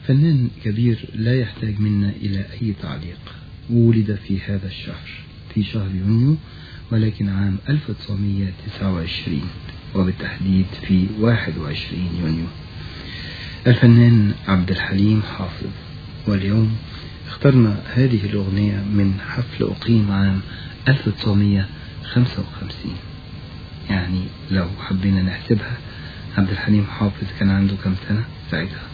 فنان كبير لا يحتاج منا إلى أي تعليق ولد في هذا الشهر في شهر يونيو ولكن عام 1929 وبالتحديد في 21 يونيو الفنان عبد الحليم حافظ واليوم اخترنا هذه الأغنية من حفل أقيم عام 1955 يعني لو حبينا نحسبها عبد الحليم حافظ كان عنده كم سنة ساعتها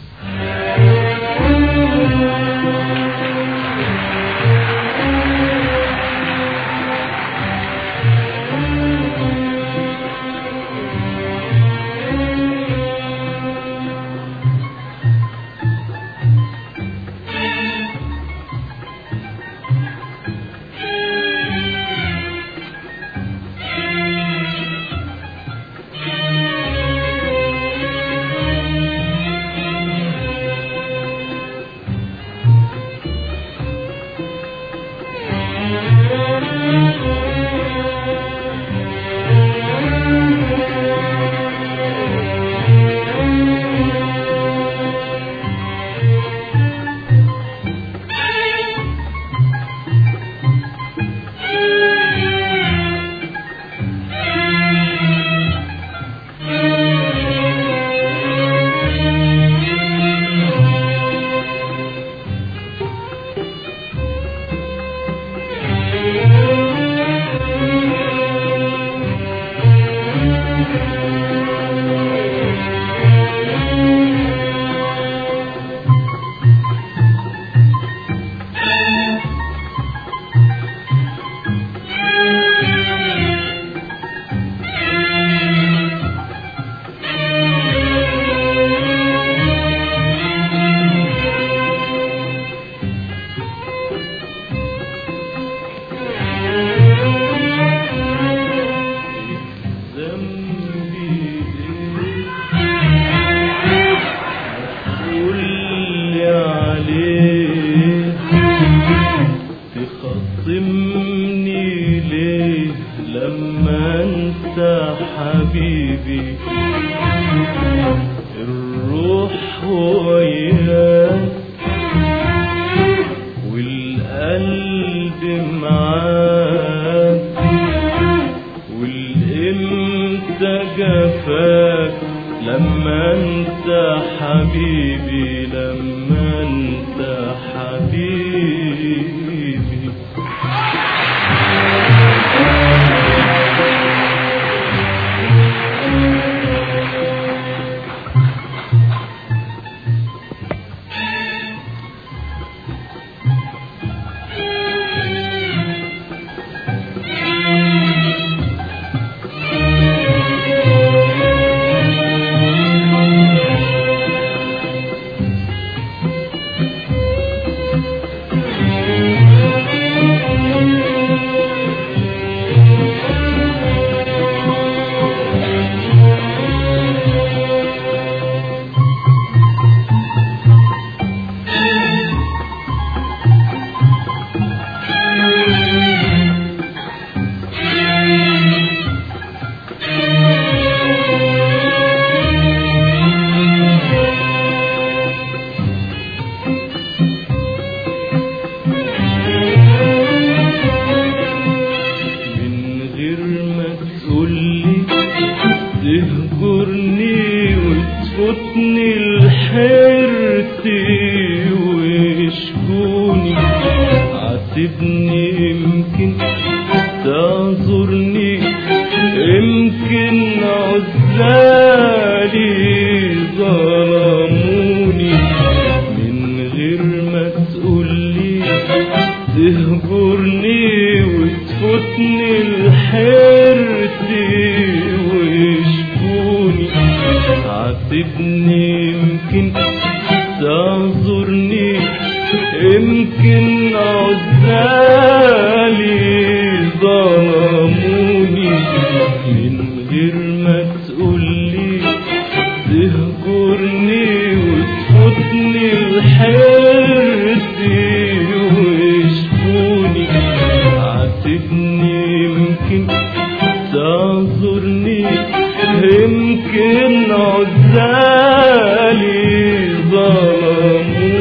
يمكن عزالي ظلموا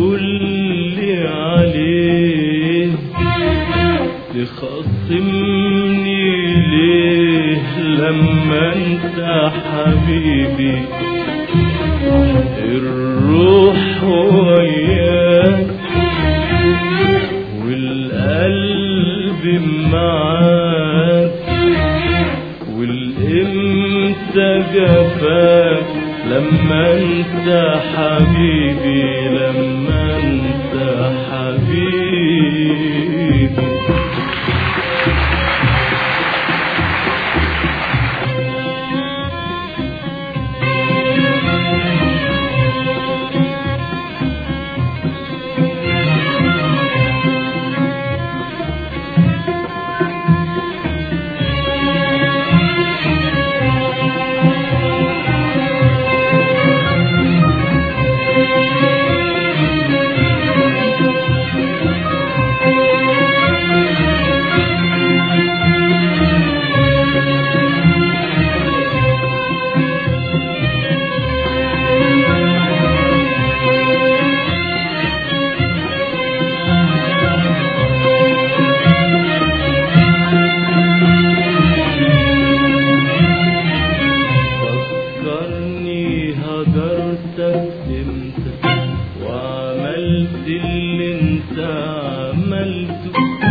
تقولي عليه تخصمني ليه لما انت حبيبي الروح وياك والقلب معاك والامتى جفاك لما انت حبيبي لما انت حبيبي فكرني هجرتك امتى وعملت اللي انت عملته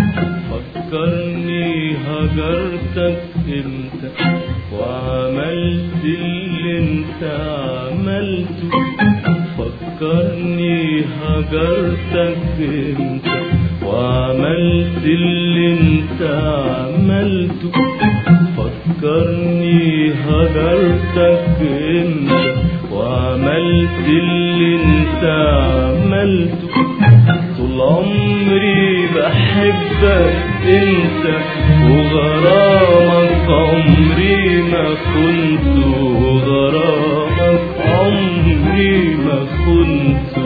فكرني هجرتك امتى وعملت اللي انت عملته فكرني هجرتك امتى وعملت اللي انت عملته فكرني هجرتك انت وعملت اللي انت عملته طول عمري بحبك انت وغرامك عمري ما كنت وغرامك عمري ما كنت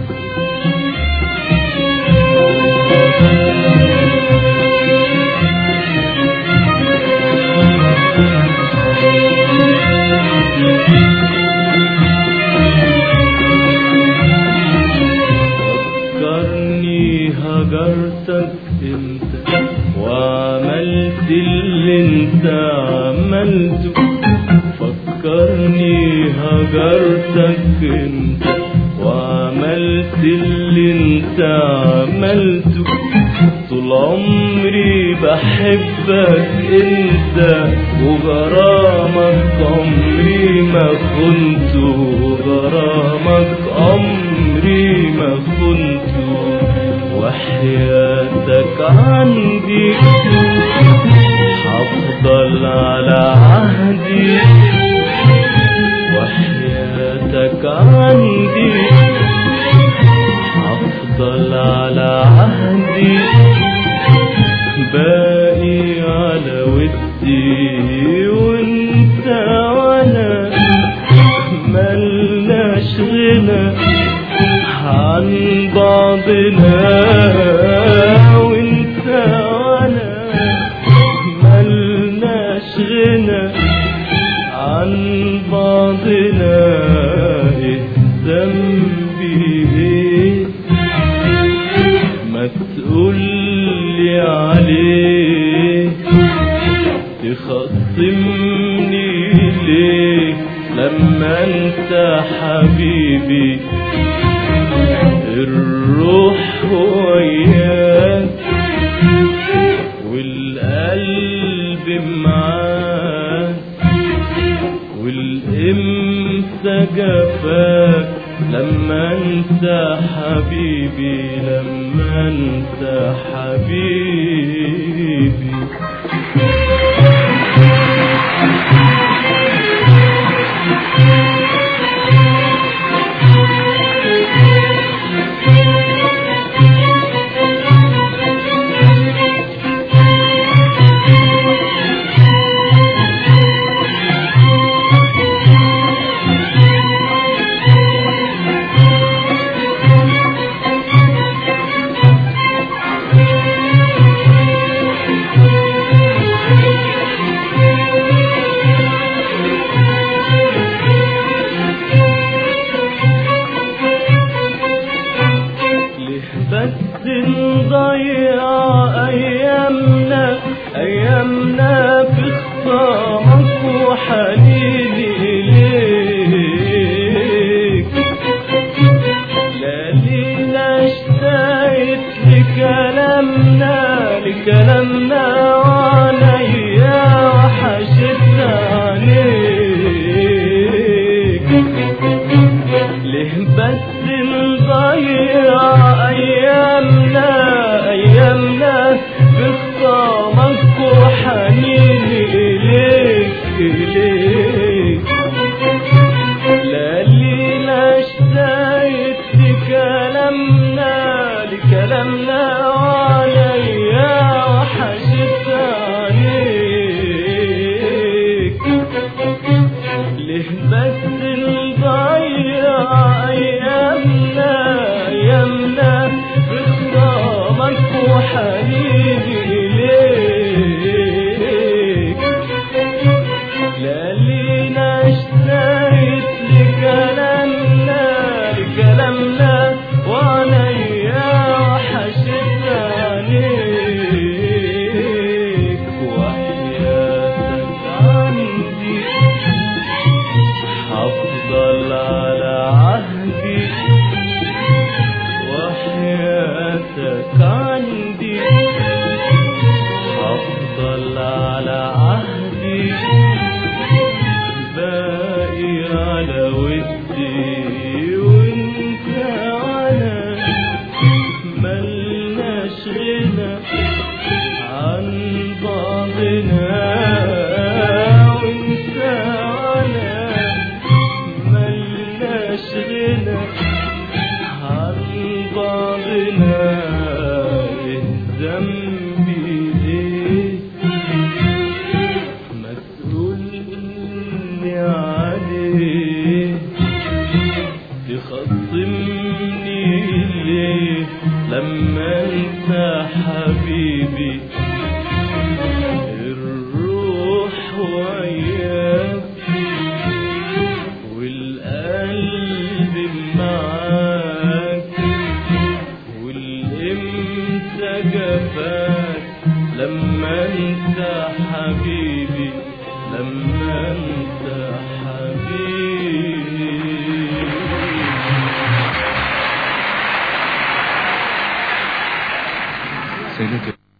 فكرني هجرتك انت وعملت اللي انت عملته فكرني هجرتك انت وعملت اللي انت عملته طول عمري بحبك انت وغرامك عمري ما كنت وغرامك عمري ما كنت وحياتك عندي هفضل على عهدي وحياتك عندي هفضل على عهدي باقي على ودي وانت وانا ملناش غنى عن بعضنا وانت وانا ملناش غنى عن بعضنا ايه ذنبي ايه ما تقولي عليه تخصمني ليه لما انت حبيبي الروح وياك والقلب معاك والامتى جفاك لما انت حبيبي لما انت حبيبي بس نضيع أيامنا أيامنا في خصامك وحنيني إليك لا لينا اشتقت لكلامنا لكلامنا وعليا وحشتنا عليك ليه بس نضيع أيامنا أيامنا بخصامك وحنيني إليك إليك لا لينا اشتقت لكلامنا لكلامنا وعليا وحشت عليك ليه بس نضيع أيامنا أيامنا بخصامك وحنيني إليك لا لينا اشتقت لكلامنا لكلامنا وعليا وحشت عليك وحياتك عندي هفضل على عهدي وحياتك عندي هفضل على عهدي باقي على ودي وانت على ملناش غنى عن بعضنا وانت على ملناش غنى عن بعضنا إيه ذنبي ليه ما تقولني عليه تخصمني ليه لما انت حبيبي الروح وياك والقلب معاك والامتى جفاك لما انت حبيبي لما انت حبيبي سيدتي